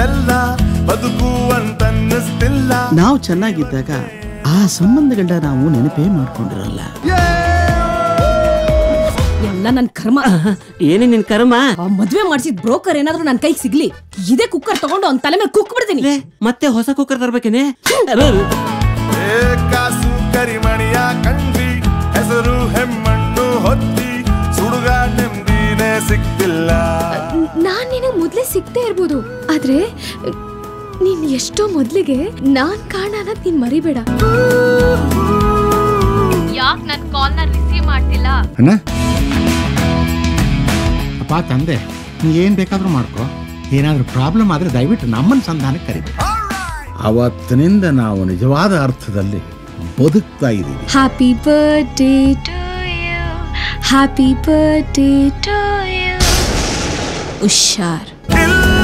ಇಷ್ಟೆಲ್ಲ ಬದುಕು ಅಂತನ್ನಿಸ್ತಿಲ್ಲ ನಾವು ಚೆನ್ನಾಗಿದ್ದಾಗ ಆ ಸಂಬಂಧಗಳನ್ನ ನಾವು ನೆನಪೇ ಮಾಡ್ಕೊಂಡಿರಲ್ಲ ಎಲ್ಲ ನನ್ ಕರ್ಮ ಏನೇ ನಿನ್ ಕರ್ಮ ಆ ಮದ್ವೆ ಮಾಡ್ಸಿದ್ ಬ್ರೋಕರ್ ಏನಾದ್ರೂ ನನ್ ಕೈಗೆ ಸಿಗ್ಲಿ ಇದೇ ಕುಕ್ಕರ್ ತಗೊಂಡು ಅವ್ನ ತಲೆ ಮೇಲೆ ಕುಕ್ ಬಿಡ್ತೀನಿ ಲೇ, ಮತ್ತೆ ಹೊಸ ಕುಕ್ಕರ್ ತರ್ಬೇಕೇನೆ ಏ ಕಾಸು ಕರಿಮಣಿಯ ಕಂಡ್ರಿ ಹೆಸರು ಹೆಮ್ಮಣ್ಣು ಹೊತ್ತಿ ಸುಡುಗ ನೆಮ್ಮದಿನೇ ಸಿಕ್ತಿಲ್ಲ ನಾನ್ ನಿನಗ್ ಮೊದ್ಲೇ ಸಿಗ್ತಾ ಇರ್ಬೋದು ಆದ್ರೆ ನೀನ್ ಎಷ್ಟೋ ಮೊದ್ಲಿಗೆ ನಾನ್ ಕಾರಣ ನೀನ್ ಮರಿಬೇಡ ಯಾಕ್ ನನ್ ಕಾಲ್ ನ ರಿಸೀವ್ ಮಾಡ್ತಿಲ್ಲ ಅಣ್ಣ ಅಪ್ಪ ತಂದೆ ನೀ ಏನ್ ಬೇಕಾದ್ರೂ ಮಾಡ್ಕೋ ಏನಾದ್ರೂ ಪ್ರಾಬ್ಲಮ್ ಆದ್ರೆ ದಯವಿಟ್ಟು ನಮ್ಮನ್ನ ಸಂಧಾನಕ್ಕೆ ಕರಿಬೇಕು ಅವತ್ತಿನಿಂದ ನಾವು ನಿಜವಾದ ಅರ್ಥದಲ್ಲಿ ಬದುಕ್ತಾ ಇದ್ದೀವಿ happy birthday to you happy birthday to you ಹುಷಾರ್ ಇಲ್ಲ